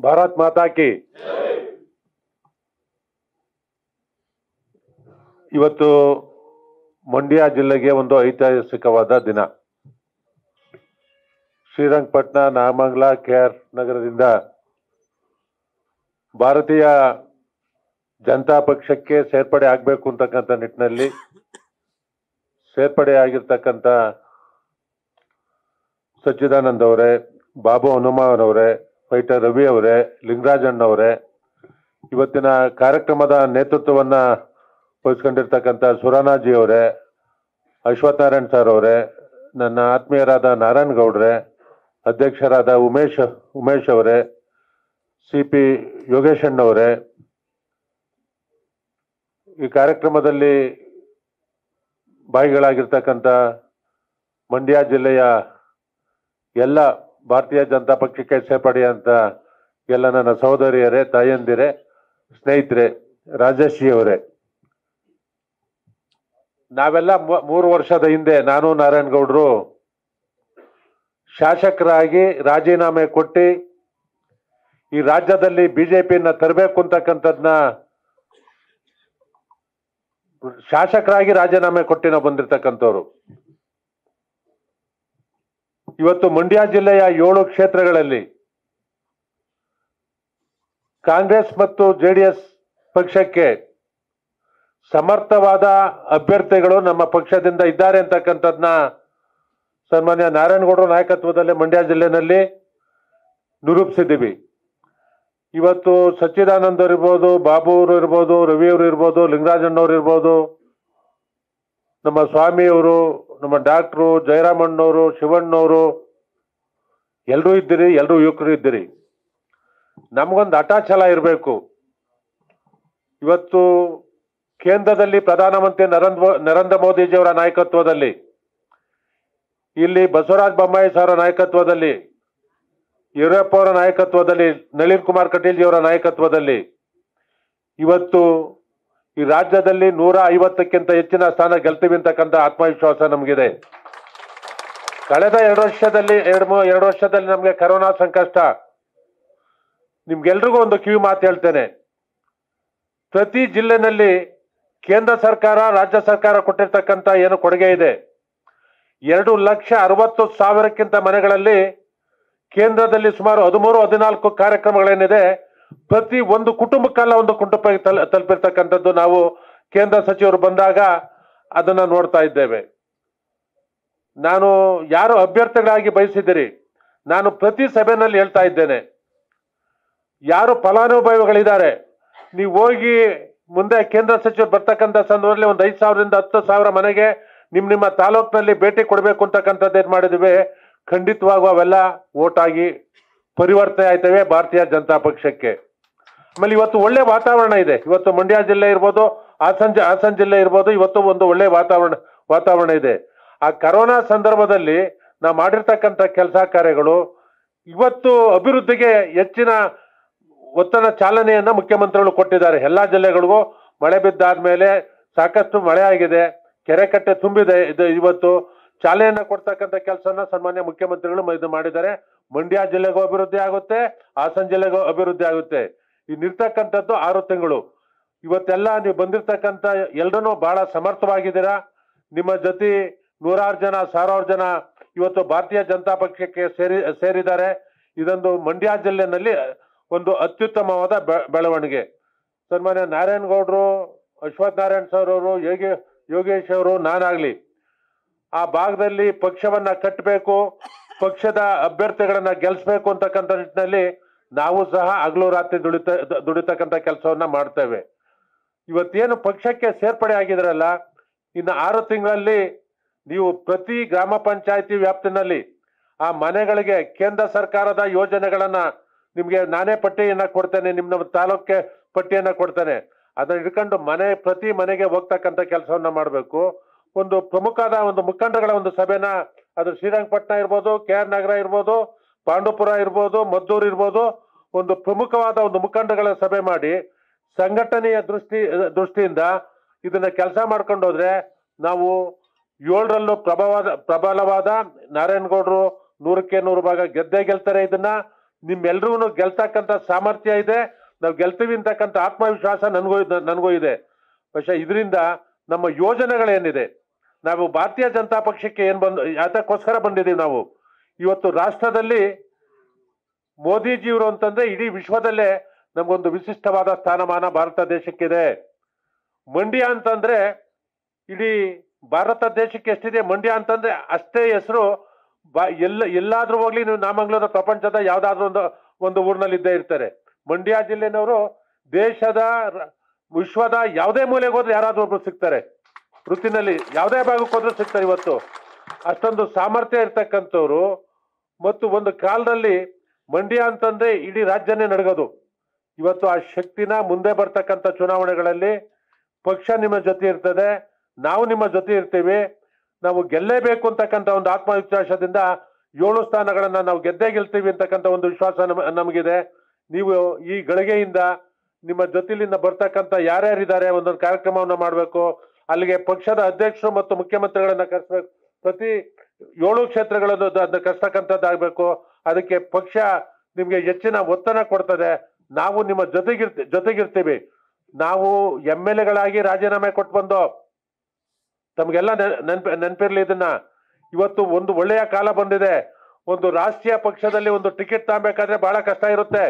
ಭಾರತ್ ಮಾತಾ ಕಿ ಇವತ್ತು ಮಂಡ್ಯ ಜಿಲ್ಲೆಗೆ ಒಂದು ಐತಿಹಾಸಿಕವಾದ ದಿನ ಶ್ರೀರಂಗಪಟ್ಟಣ ನಾಮಂಗಲ ಕೆ ಆರ್ ನಗರದಿಂದ ಭಾರತೀಯ ಜನತಾ ಪಕ್ಷಕ್ಕೆ ಸೇರ್ಪಡೆ ಆಗಬೇಕು ಅಂತಕ್ಕಂಥ ನಿಟ್ಟಿನಲ್ಲಿ ಸೇರ್ಪಡೆ ಆಗಿರ್ತಕ್ಕಂಥ ಸಚ್ಚಿದಾನಂದ್ ಅವರೇ ಬಾಬು ಹನುಮಾನ್ ಅವರೇ ಫೈಟರ್ ರವಿ ಅವರೇ ಲಿಂಗರಾಜಣ್ಣ ಅವರೇ ಇವತ್ತಿನ ಕಾರ್ಯಕ್ರಮದ ನೇತೃತ್ವವನ್ನ ವಹಿಸ್ಕೊಂಡಿರ್ತಕ್ಕಂಥ ಸುರಾನಾಜಿ ಅವರೇ ಅಶ್ವಥ್ ನಾರಾಯಣ್ ಸರ್ ಅವರೇ ನನ್ನ ಆತ್ಮೀಯರಾದ ನಾರಾಯಣ್ ಗೌಡ್ರೆ ಅಧ್ಯಕ್ಷರಾದ ಉಮೇಶ್ ಉಮೇಶ್ ಅವರೇ ಸಿ ಪಿ ಯೋಗೇಶಣ್ಣವರೇ ಈ ಕಾರ್ಯಕ್ರಮದಲ್ಲಿ ಭಾಗಿಗಳಾಗಿರ್ತಕ್ಕಂಥ ಮಂಡ್ಯ ಜಿಲ್ಲೆಯ ಎಲ್ಲ ಭಾರತೀಯ ಜನತಾ ಪಕ್ಷಕ್ಕೆ ಸೇರ್ಪಡೆಯಂತ ಎಲ್ಲ ನನ್ನ ಸಹೋದರಿಯರೇ ತಾಯಂದಿರೇ ಸ್ನೇಹಿತರೆ ರಾಜಶ್ರೀ ಅವರೇ ನಾವೆಲ್ಲ ಮೂ- ಮೂರು ವರ್ಷದ ಹಿಂದೆ ನಾನು ನಾರಾಯಣ್ ಗೌಡ್ರು ಶಾಸಕರಾಗಿ ರಾಜೀನಾಮೆ ಕೊಟ್ಟು ಈ ರಾಜ್ಯದಲ್ಲಿ ಬಿಜೆಪಿಯನ್ನ ತರಬೇಕು ಅಂತಕ್ಕಂಥದ್ನ ಶಾಸಕರಾಗಿ ರಾಜೀನಾಮೆ ಕೊಟ್ಟು ನಾವು ಬಂದಿರತಕ್ಕಂಥವ್ರು ಇವತ್ತು ಮಂಡ್ಯ ಜಿಲ್ಲೆಯ ಏಳು ಕ್ಷೇತ್ರಗಳಲ್ಲಿ ಕಾಂಗ್ರೆಸ್ ಮತ್ತು ಜೆಡಿಎಸ್ ಪಕ್ಷಕ್ಕೆ ಸಮರ್ಥವಾದ ಅಭ್ಯರ್ಥಿಗಳು ನಮ್ಮ ಪಕ್ಷದಿಂದ ಇದ್ದಾರೆ ಅಂತಕ್ಕಂಥದ್ನ ಸನ್ಮಾನ್ಯ ನಾರಾಯಣಗೌಡರ ನಾಯಕತ್ವದಲ್ಲಿ ಮಂಡ್ಯ ಜಿಲ್ಲೆನಲ್ಲಿ ನಿರೂಪಿಸಿದ್ದೀವಿ ಇವತ್ತು ಸಚ್ಚಿದಾನಂದ್ ಅವ್ರು ಇರ್ಬೋದು ಬಾಬು ಅವರು ಇರ್ಬೋದು ರವಿ ಅವರು ಇರ್ಬೋದು ಲಿಂಗರಾಜಣ್ಣವ್ರು ಇರ್ಬೋದು ನಮ್ಮ ಸ್ವಾಮಿಯವರು ನಮ್ಮ ಡಾಕ್ಟ್ರು ಜಯರಾಮಣ್ಣವರು ಶಿವಣ್ಣವರು ಎಲ್ಲರೂ ಇದ್ದೀರಿ ಎಲ್ಲರೂ ಯುವಕರು ಇದ್ದೀರಿ ನಮಗೊಂದು ಅಟಾಚಲ ಇರಬೇಕು ಇವತ್ತು ಕೇಂದ್ರದಲ್ಲಿ ಪ್ರಧಾನಮಂತ್ರಿ ನರೇಂದ್ರ ನರೇಂದ್ರ ಮೋದಿಜಿಯವರ ನಾಯಕತ್ವದಲ್ಲಿ ಇಲ್ಲಿ ಬಸವರಾಜ ಬೊಮ್ಮಾಯಿ ಸರ್ ನಾಯಕತ್ವದಲ್ಲಿ ಯಡಿಯೂರಪ್ಪ ಅವರ ನಾಯಕತ್ವದಲ್ಲಿ ನಳಿನ್ ಕುಮಾರ್ ಕಟೀಲ್ಜಿಯವರ ನಾಯಕತ್ವದಲ್ಲಿ ಇವತ್ತು ಈ ರಾಜ್ಯದಲ್ಲಿ ನೂರ ಐವತ್ತಕ್ಕಿಂತ ಹೆಚ್ಚಿನ ಸ್ಥಾನ ಗೆಲ್ತೀವಿ ಅಂತಕ್ಕಂಥ ಆತ್ಮವಿಶ್ವಾಸ ನಮಗಿದೆ ಕಳೆದ ಎರಡು ವರ್ಷದಲ್ಲಿ ಎರಡು ಮೂ- ಎರಡು ವರ್ಷದಲ್ಲಿ ನಮಗೆ ಕರೋನಾ ಸಂಕಷ್ಟ ನಿಮ್ಗೆಲ್ರಿಗೂ ಒಂದು ಕಿವಿ ಮಾತು ಹೇಳ್ತೇನೆ ಪ್ರತಿ ಜಿಲ್ಲೆನಲ್ಲಿ ಕೇಂದ್ರ ಸರ್ಕಾರ ರಾಜ್ಯ ಸರ್ಕಾರ ಕೊಟ್ಟಿರ್ತಕ್ಕಂಥ ಏನು ಕೊಡುಗೆ ಇದೆ ಎರಡು ಲಕ್ಷ ಅರವತ್ತು ಸಾವಿರಕ್ಕಿಂತ ಮನೆಗಳಲ್ಲಿ ಕೇಂದ್ರದಲ್ಲಿ ಸುಮಾರು ಹದಿಮೂರು ಹದಿನಾಲ್ಕು ಕಾರ್ಯಕ್ರಮಗಳೇನಿದೆ ಪ್ರತಿ ಒಂದು ಕುಟುಂಬಕ್ಕಲ್ಲ ಒಂದು ಕುಟುಂಬ ತಲ್- ತಲುಪಿರ್ತಕ್ಕಂಥದ್ದು ನಾವು ಕೇಂದ್ರ ಸಚಿವರು ಬಂದಾಗ ಅದನ್ನ ನೋಡ್ತಾ ಇದ್ದೇವೆ ನಾನು ಯಾರು ಅಭ್ಯರ್ಥಿಗಳಾಗಿ ಬಯಸಿದ್ದೀರಿ ನಾನು ಪ್ರತಿ ಸಭೆಯಲ್ಲಿ ಹೇಳ್ತಾ ಇದ್ದೇನೆ ಯಾರು ಫಲಾನುಭವಿಗಳಿದ್ದಾರೆ ನೀವು ಹೋಗಿ ಮುಂದೆ ಕೇಂದ್ರ ಸಚಿವರು ಬರ್ತಕ್ಕಂಥ ಸಂದರ್ಭದಲ್ಲಿ ಒಂದು ಐದು ಸಾವಿರದಿಂದ ಹತ್ತು ಸಾವಿರ ಮನೆಗೆ ನಿಮ್ ನಿಮ್ಮ ತಾಲೂಕಿನಲ್ಲಿ ಭೇಟಿ ಕೊಡಬೇಕು ಅಂತಕ್ಕಂಥದ್ದು ಏನ್ ಮಾಡಿದ್ವಿ ಖಂಡಿತವಾಗೂ ಅವೆಲ್ಲ ಓಟ್ ಆಗಿ ಪರಿವರ್ತನೆ ಆಯ್ತವೆ ಭಾರತೀಯ ಜನತಾ ಪಕ್ಷಕ್ಕೆ ಆಮೇಲೆ ಇವತ್ತು ಒಳ್ಳೆ ವಾತಾವರಣ ಇದೆ ಇವತ್ತು ಮಂಡ್ಯ ಜಿಲ್ಲೆ ಇರ್ಬೋದು ಹಾಸನ್ ಜ- ಹಾಸನ್ ಜಿಲ್ಲೆ ಇರ್ಬೋದು ಇವತ್ತು ಒಂದು ಒಳ್ಳೆ ವಾತಾವರಣ ವಾತಾವರಣ ಇದೆ ಆ ಕರೋನಾ ಸಂದರ್ಭದಲ್ಲಿ ನಾವು ಮಾಡಿರ್ತಕ್ಕಂಥ ಕೆಲಸ ಕಾರ್ಯಗಳು ಇವತ್ತು ಅಭಿವೃದ್ಧಿಗೆ ಹೆಚ್ಚಿನ ಒತ್ತಡ ಚಾಲನೆಯನ್ನ ಮುಖ್ಯಮಂತ್ರಿಗಳು ಕೊಟ್ಟಿದ್ದಾರೆ ಎಲ್ಲಾ ಜಿಲ್ಲೆಗಳಿಗೂ ಮಳೆ ಬಿದ್ದಾದ್ಮೇಲೆ ಸಾಕಷ್ಟು ಮಳೆ ಆಗಿದೆ ಕೆರೆ ಕಟ್ಟೆ ತುಂಬಿದೆ ಇದು ಇವತ್ತು ಚಾಲನೆಯನ್ನ ಕೊಡ್ತಕ್ಕಂಥ ಕೆಲಸನ ಸನ್ಮಾನ್ಯ ಮುಖ್ಯಮಂತ್ರಿಗಳು ಮ- ಇದು ಮಾಡಿದ್ದಾರೆ ಮಂಡ್ಯ ಜಿಲ್ಲೆಗೂ ಅಭಿವೃದ್ಧಿ ಆಗುತ್ತೆ ಹಾಸನ ಜಿಲ್ಲೆಗೂ ಅಭಿವೃದ್ಧಿ ಆಗುತ್ತೆ ಇನ್ನಿರ್ತಕ್ಕಂಥದ್ದು ಆರು ತಿಂಗಳು ಇವತ್ತೆಲ್ಲ ನೀವು ಬಂದಿರ್ತಕ್ಕಂಥ ಎಲ್ರೂ ಬಹಳ ಸಮರ್ಥವಾಗಿದ್ದೀರಾ ನಿಮ್ಮ ಜೊತೆ ನೂರಾರು ಜನ ಸಾವಿರಾರು ಜನ ಇವತ್ತು ಭಾರತೀಯ ಜನತಾ ಪಕ್ಷಕ್ಕೆ ಸೇರಿ ಸೇರಿದ್ದಾರೆ ಇದೊಂದು ಮಂಡ್ಯ ಜಿಲ್ಲೆನಲ್ಲಿ ಒಂದು ಅತ್ಯುತ್ತಮವಾದ ಬೆ- ಬೆಳವಣಿಗೆ ಸನ್ಮಾನ್ಯ ನಾರಾಯಣ್ ಗೌಡ್ರು ಅಶ್ವಥ್ ನಾರಾಯಣ್ ಸರ್ ಅವರು ಯೋಗಿ ಯೋಗೇಶ್ ಅವರು ನಾನಾಗ್ಲಿ ಆ ಭಾಗದಲ್ಲಿ ಪಕ್ಷವನ್ನ ಕಟ್ಟಬೇಕು ಪಕ್ಷದ ಅಭ್ಯರ್ಥಿಗಳನ್ನ ಗೆಲ್ಲಿಸ್ಬೇಕು ಅಂತಕ್ಕಂಥ ನಿಟ್ಟಿನಲ್ಲಿ ನಾವು ಸಹ ಹಗಲು ರಾತ್ರಿ ದುಡಿತ ದುಡಿತಕ್ಕಂಥ ಕೆಲಸವನ್ನ ಮಾಡ್ತೇವೆ ಇವತ್ತೇನು ಪಕ್ಷಕ್ಕೆ ಸೇರ್ಪಡೆ ಆಗಿದ್ರಲ್ಲ ಇನ್ನು ಆರು ತಿಂಗಳಲ್ಲಿ ನೀವು ಪ್ರತಿ ಗ್ರಾಮ ಪಂಚಾಯತಿ ವ್ಯಾಪ್ತಿನಲ್ಲಿ ಆ ಮನೆಗಳಿಗೆ ಕೇಂದ್ರ ಸರ್ಕಾರದ ಯೋಜನೆಗಳನ್ನ ನಿಮ್ಗೆ ನಾನೇ ಪಟ್ಟಿಯನ್ನ ಕೊಡ್ತೇನೆ ನಿಮ್ಮ ನಮ್ಮ ತಾಲೂಕೆ ಪಟ್ಟಿಯನ್ನ ಕೊಡ್ತೇನೆ ಅದನ್ನ ಹಿಡ್ಕೊಂಡು ಮನೆ ಪ್ರತಿ ಮನೆಗೆ ಹೋಗ್ತಕ್ಕಂಥ ಕೆಲಸವನ್ನ ಮಾಡಬೇಕು ಒಂದು ಪ್ರಮುಖವಾದ ಒಂದು ಮುಖಂಡಗಳ ಒಂದು ಸಭೆನ ಅದು ಶ್ರೀರಂಗಪಟ್ಟಣ ಇರ್ಬೋದು ಕೆ ಆರ್ ನಗರ ಇರ್ಬೋದು ಪಾಂಡುಪುರ ಇರ್ಬೋದು ಮದ್ದೂರು ಇರ್ಬೋದು ಒಂದು ಪ್ರಮುಖವಾದ ಒಂದು ಮುಖಂಡಗಳ ಸಭೆ ಮಾಡಿ ಸಂಘಟನೆಯ ದೃಷ್ಟಿ ದೃಷ್ಟಿಯಿಂದ ಇದನ್ನ ಕೆಲಸ ಮಾಡ್ಕೊಂಡು ಹೋದ್ರೆ ನಾವು ಏಳರಲ್ಲೂ ಪ್ರಭಾವಾದ ಪ್ರಬಲವಾದ ನಾರಾಯಣಗೌಡರು ನೂರಕ್ಕೆ ನೂರು ಭಾಗ ಗೆದ್ದೇ ಗೆಲ್ತಾರೆ ಇದನ್ನ ನಿಮ್ಮೆಲ್ರಿಗೂ ಗೆಲ್ತಕ್ಕಂಥ ಸಾಮರ್ಥ್ಯ ಇದೆ ನಾವು ಗೆಲ್ತೀವಿ ಅಂತಕ್ಕಂಥ ಆತ್ಮವಿಶ್ವಾಸ ನನಗೂ ನನಗೂ ಇದೆ പക്ഷെ ಇದರಿಂದ ನಮ್ಮ ಯೋಜನೆಗಳೇನಿದೆ ನಾವು ಭಾರತೀಯ ಜನತಾ ಪಕ್ಷಕ್ಕೆ ಏನ್ ಬಂದು ಯಾತಕ್ಕೋಸ್ಕರ ಬಂದಿದ್ದೀವಿ ನಾವು ಇವತ್ತು ರಾಷ್ಟ್ರದಲ್ಲಿ ಮೋದಿಜಿಯವರು ಅಂತಂದ್ರೆ ಇಡೀ ವಿಶ್ವದಲ್ಲೇ ನಮಗೊಂದು ವಿಶಿಷ್ಟವಾದ ಸ್ಥಾನಮಾನ ಭಾರತ ದೇಶಕ್ಕಿದೆ ಮಂಡ್ಯ ಅಂತಂದ್ರೆ ಇಡೀ ಭಾರತ ದೇಶಕ್ಕೆ ಎಷ್ಟಿದೆ ಮಂಡ್ಯ ಅಂತಂದ್ರೆ ಅಷ್ಟೇ ಹೆಸರು ಬಾ ಎಲ್ಲ ಎಲ್ಲಾದ್ರೂ ಹೋಗ್ಲಿ ನೀವು ನಾಮಂಗ್ಳೂರು ಪ್ರಪಂಚದ ಯಾವ್ದಾದ್ರು ಒಂದು ಒಂದು ಊರಿನಲ್ಲಿ ಇದ್ದೇ ಇರ್ತಾರೆ ಮಂಡ್ಯ ಜಿಲ್ಲೆನವರು ದೇಶದ ರ- ವಿಶ್ವದ ಯಾವುದೇ ಮೂಲೆಗೆ ಹೋದ್ರೆ ಯಾರಾದ್ರೂ ಒಬ್ರು ಸಿಗ್ತಾರೆ ವೃತ್ತಿನಲ್ಲಿ ಯಾವುದೇ ಭಾಗಕ್ಕೆ ಹೋದ್ರೂ ಸಿಗ್ತಾರೆ ಇವತ್ತು ಅಷ್ಟೊಂದು ಸಾಮರ್ಥ್ಯ ಇರ್ತಕ್ಕಂಥವ್ರು ಮತ್ತು ಒಂದು ಕಾಲದಲ್ಲಿ ಮಂಡ್ಯ ಅಂತಂದ್ರೆ ಇಡೀ ರಾಜ್ಯನೇ ನಡಗೋದು ಇವತ್ತು ಆ ಶಕ್ತಿನ ಮುಂದೆ ಬರ್ತಕ್ಕಂಥ ಚುನಾವಣೆಗಳಲ್ಲಿ ಪಕ್ಷ ನಿಮ್ಮ ಜೊತೆ ಇರ್ತದೆ ನಾವು ನಿಮ್ಮ ಜೊತೆ ಇರ್ತೀವಿ ನಾವು ಗೆಲ್ಲೇಬೇಕು ಅಂತಕ್ಕಂಥ ಒಂದು ಆತ್ಮವಿಶ್ವಾಸದಿಂದ ಏಳು ಸ್ಥಾನಗಳನ್ನ ನಾವು ಗೆದ್ದೇ ಗೆಲ್ತೀವಿ ಅಂತಕ್ಕಂಥ ಒಂದು ವಿಶ್ವಾಸ ನಮ ನಮಗಿದೆ ನೀವು ಈ ಗಳಿಗೆಯಿಂದ ನಿಮ್ಮ ಜೊತೆಲಿಂದ ಬರ್ತಕ್ಕಂಥ ಯಾರ್ಯಾರಿದ್ದಾರೆ ಒಂದೊಂದು ಕಾರ್ಯಕ್ರಮವನ್ನ ಮಾಡಬೇಕು ಅಲ್ಲಿಗೆ ಪಕ್ಷದ ಅಧ್ಯಕ್ಷರು ಮತ್ತು ಮುಖ್ಯಮಂತ್ರಿಗಳನ್ನ ಕರೆಸ್ಬೇಕು ಪ್ರತಿ ಏಳು ಕ್ಷೇತ್ರಗಳನ್ನು ದ- ದ- ಕರೆಸ್ತಕ್ಕಂಥದ್ದಾಗಬೇಕು ಅದಕ್ಕೆ ಪಕ್ಷ ನಿಮ್ಗೆ ಹೆಚ್ಚಿನ ಒತ್ತಡ ಕೊಡ್ತದೆ ನಾವು ನಿಮ್ಮ ಜೊತೆಗಿರ್ತಿ ಜೊತೆಗಿರ್ತೀವಿ ನಾವು ಎಮ್ ಎಲ್ ಎಗಳಾಗಿ ರಾಜೀನಾಮೆ ಕೊಟ್ಟು ಬಂದು ತಮಗೆಲ್ಲ ನೆನಪು ನೆನಪಿರ್ಲಿ ಇದನ್ನ ಇವತ್ತು ಒಂದು ಒಳ್ಳೆಯ ಕಾಲ ಬಂದಿದೆ ಒಂದು ರಾಷ್ಟ್ರೀಯ ಪಕ್ಷದಲ್ಲಿ ಒಂದು ಟಿಕೆಟ್ ತಗೋಬೇಕಾದ್ರೆ ಬಹಳ ಕಷ್ಟ ಇರುತ್ತೆ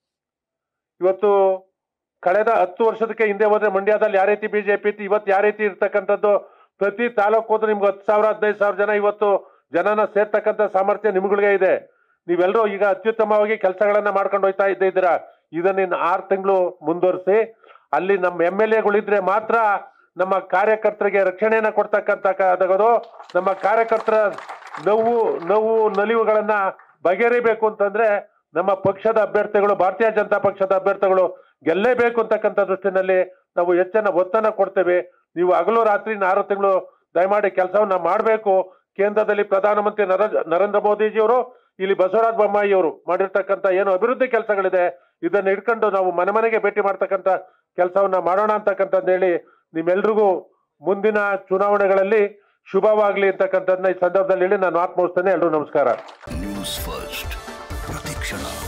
ಇವತ್ತು ಕಳೆದ ಹತ್ತು ವರ್ಷದಕ್ಕೆ ಹಿಂದೆ ಹೋದ್ರೆ ಮಂಡ್ಯದಲ್ಲಿ ಯಾವ ರೀತಿ ಬಿಜೆಪಿ ಇತ್ತು ಇವತ್ತು ಯಾವ ರೀತಿ ಇರ್ತಕ್ಕಂಥದ್ದು ಪ್ರತಿ ತಾಲೂಕು ಹೋದ್ರೆ ನಿಮ್ಗೆ ಹತ್ತು ಸಾವಿರ ಹದಿನೈದು ಸಾವಿರ ಜನ ಇವತ್ತು ಜನನ ಸೇರ್ತಕ್ಕಂಥ ಸಾಮರ್ಥ್ಯ ನಿಮ್ಗಳಿಗೆ ಇದೆ ನೀವೆಲ್ಲರೂ ಈಗ ಅತ್ಯುತ್ತಮವಾಗಿ ಕೆಲಸಗಳನ್ನ ಮಾಡ್ಕೊಂಡು ಹೋಯ್ತಾ ಇದ್ದೇ ಇದ್ದೀರಾ ಇದನ್ನ ಇನ್ನು ಆರು ತಿಂಗಳು ಮುಂದುವರಿಸಿ ಅಲ್ಲಿ ನಮ್ಮ ಎಮ್ ಎಲ್ ಎಗಳಿದ್ರೆ ಮಾತ್ರ ನಮ್ಮ ಕಾರ್ಯಕರ್ತರಿಗೆ ರಕ್ಷಣೆಯನ್ನ ಕೊಡ್ತಕ್ಕಂಥದ್ದು ನಮ್ಮ ಕಾರ್ಯಕರ್ತರ ನೋವು ನೋವು ನಲಿವುಗಳನ್ನ ಬಗೆಹರಿಬೇಕು ಅಂತಂದ್ರೆ ನಮ್ಮ ಪಕ್ಷದ ಅಭ್ಯರ್ಥಿಗಳು ಭಾರತೀಯ ಜನತಾ ಪಕ್ಷದ ಅಭ್ಯರ್ಥಿಗಳು ಗೆಲ್ಲೇಬೇಕು ಅಂತಕ್ಕಂಥ ದೃಷ್ಟಿನಲ್ಲಿ ನಾವು ಹೆಚ್ಚಿನ ಒತ್ತನ್ನ ಕೊಡ್ತೇವೆ ನೀವು ಹಗಲು ರಾತ್ರಿ ಆರು ತಿಂಗಳು ದಯಮಾಡಿ ಕೆಲಸವನ್ನ ಮಾಡಬೇಕು ಕೇಂದ್ರದಲ್ಲಿ ಪ್ರಧಾನಮಂತ್ರಿ ನರ- ನರೇಂದ್ರ ಮೋದಿಜಿಯವರು ಇಲ್ಲಿ ಬಸವರಾಜ ಬೊಮ್ಮಾಯಿ ಅವರು ಮಾಡಿರ್ತಕ್ಕಂಥ ಏನು ಅಭಿವೃದ್ಧಿ ಕೆಲಸಗಳಿದೆ ಇದನ್ನ ಇಟ್ಕೊಂಡು ನಾವು ಮನೆ ಮನೆಗೆ ಭೇಟಿ ಮಾಡ್ತಕ್ಕಂಥ ಕೆಲಸವನ್ನ ಮಾಡೋಣ ಅಂತಕ್ಕಂಥದ್ದು ಹೇಳಿ ನಿಮ್ಮೆಲ್ರಿಗೂ ಮುಂದಿನ ಚುನಾವಣೆಗಳಲ್ಲಿ ಶುಭವಾಗ್ಲಿ ಅಂತಕ್ಕಂಥದ್ದನ್ನ ಈ ಸಂದರ್ಭದಲ್ಲಿ ಹೇಳಿ ನಾನು ಆತ್ಮೋಸ್ತೇನೆ ಎಲ್ರಿಗೂ ನಮಸ್ಕಾರ ನ್ಯೂಸ್ ಫಸ್ಟ್ ಪ್ರತಿಕ್ಷಣ